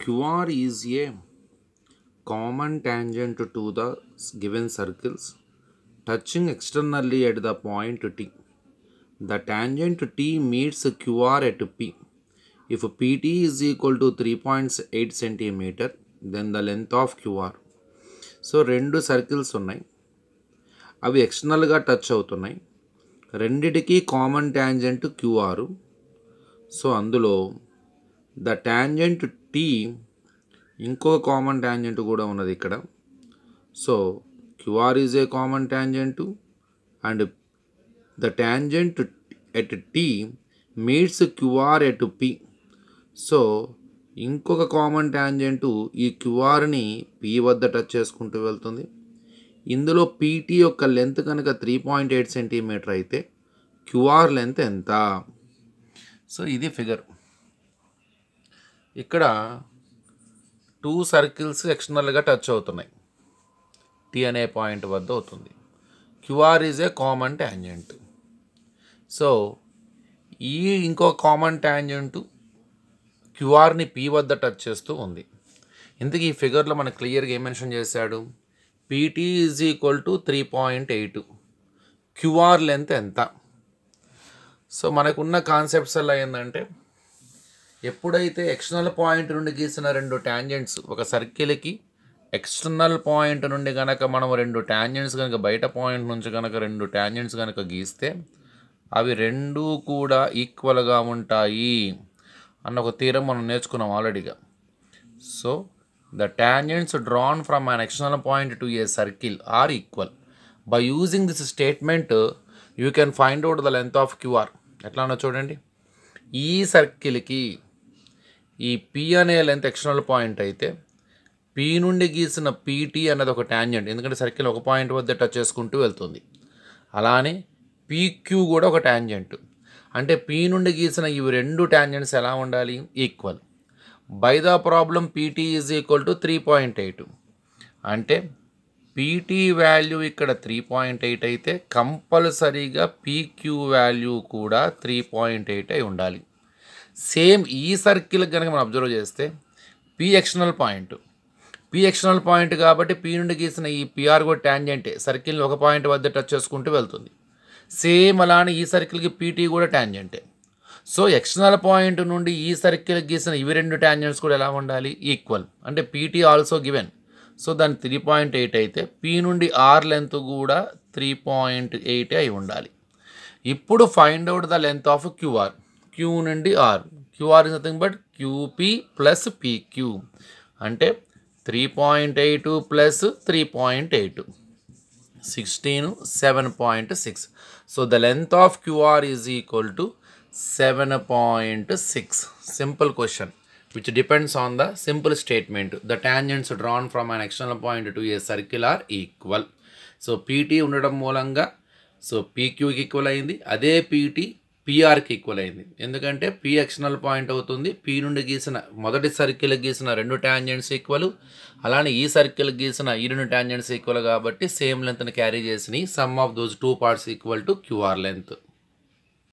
QR is a common tangent to the given circles touching externally at the point T. The tangent T meets QR at P. If PT is equal to 3.8 centimeter, then the length of QR. So రెండు circles ఉన్నాయి అవి ఎక్స్టర్నల్గా touch అవుతున్నాయి రెండిటికి common tangent QR so అందులో the tangent T ఇంకో common tangent కూడా ఉన్నది ఇక్కడ so QR is a common tangent and the tangent at T meets QR at P so ఇంకొక కామన్ ట్యాంజెంట్ ఈ క్యూఆర్ని పి వద్ద టచ్ చేసుకుంటూ వెళ్తుంది ఇందులో పీటీ యొక్క లెంత్ కనుక త్రీ పాయింట్ ఎయిట్ సెంటీమీటర్ అయితే క్యూఆర్ లెంత్ ఎంత సో ఇది ఫిగర్ ఇక్కడ టూ సర్కిల్స్ ఎక్స్టర్నల్గా టచ్ అవుతున్నాయి టీ అనే పాయింట్ వద్ద అవుతుంది QR is a common tangent so ఈ ఇంకో కామన్ ట్యాంజెంట్ క్యూఆర్ని పీ వద్ద టచ్ చేస్తూ ఉంది ఇంతకీ ఈ ఫిగర్లో మనకు క్లియర్గా ఏం మెన్షన్ చేశాడు PT is equal to three point eight QR length ఎంత సో మనకున్న కాన్సెప్ట్స్ అలా ఏంటంటే ఎప్పుడైతే ఎక్స్టర్నల్ పాయింట్ నుండి గీసిన రెండు ట్యాంజెంట్స్ ఒక సర్కిల్కి ఎక్స్టర్నల్ పాయింట్ నుండి కనుక మనం రెండు ట్యాంజెంట్స్ కనుక బయట పాయింట్ నుంచి కనుక రెండు ట్యాంజెంట్స్ కనుక గీస్తే అవి రెండూ కూడా ఈక్వల్గా ఉంటాయి అన్న ఒక తీరం మనం నేర్చుకున్నాం ఆల్రెడీగా so the tangents drawn from an external point to a circle are equal by using this statement you can find out the length of QR ఎట్లా ఉన్నా చూడండి ఈ సర్కిల్కి ఈ పి అనే లెంత్ ఎక్స్టర్నల్ పాయింట్ అయితే పి నుండి గీసిన పీటీ అన్నది ఒక ట్యాంజెంట్ ఎందుకంటే సర్కిల్ ఒక పాయింట్ వద్ద టచ్ చేసుకుంటూ వెళ్తుంది అలానే పీక్యూ కూడా ఒక ట్యాంజెంట్ అంటే పి నుండి గీసిన ఇవి రెండు ట్యాంజెంట్స్ ఎలా ఉండాలి equal by the problem PT is equal to three point eight అంటే పీటీ వాల్యూ ఇక్కడ త్రీ పాయింట్ ఎయిట్ అయితే కంపల్సరీగా పీక్యూ వాల్యూ కూడా త్రీ పాయింట్ ఎయిట్ అయి ఉండాలి సేమ్ ఈ సర్కిల్ కనుక మనం అబ్జర్వ్ చేస్తే P external point P external point కాబట్టి పి నుండి గీసిన ఈ పిఆర్ కూడా ట్యాంజెంటే సర్కిల్ని ఒక పాయింట్ వద్ద టచ్ చేసుకుంటూ వెళ్తుంది సేమ్ అలానే ఈ సర్కిల్కి పీటీ కూడా ట్యాంజెంటే సో ఎక్స్టర్నల్ పాయింట్ నుండి ఈ సర్కిల్ గీసిన ఇవి రెండు ట్యాంజెంట్స్ కూడా ఎలా ఉండాలి ఈక్వల్ అంటే పీటీ ఆల్సో గివెన్ సో దాని త్రీ పాయింట్ ఎయిట్ అయితే పి నుండి ఆర్ లెంత్ కూడా త్రీ పాయింట్ ఎయిట్ అయి ఉండాలి ఇప్పుడు find out the length of QR Q నుండి R QR is nothing but QP plus PQ అంటే three point eight plus three point eight sixteen seven point six so the length of QR is equal to seven point six simple question which depends on the simple statement the tangents drawn from an external point to a circle are equal so PT ఉండడం మూలంగా so పీక్యూకి equal అయింది అదే PT పిఆర్కి equal అయింది ఎందుకంటే P external point అవుతుంది P నుండి గీసిన మొదటి సర్కిల్ గీసిన రెండు ట్యాంజెంట్స్ ఈక్వల్ అలానే ఈ సర్కిల్ గీసిన ఈ రెండు ట్యాంజెంట్స్ ఈక్వల్ కాబట్టి సేమ్ లెంత్ని క్యారీ చేసినాయి sum of those two parts equal to QR length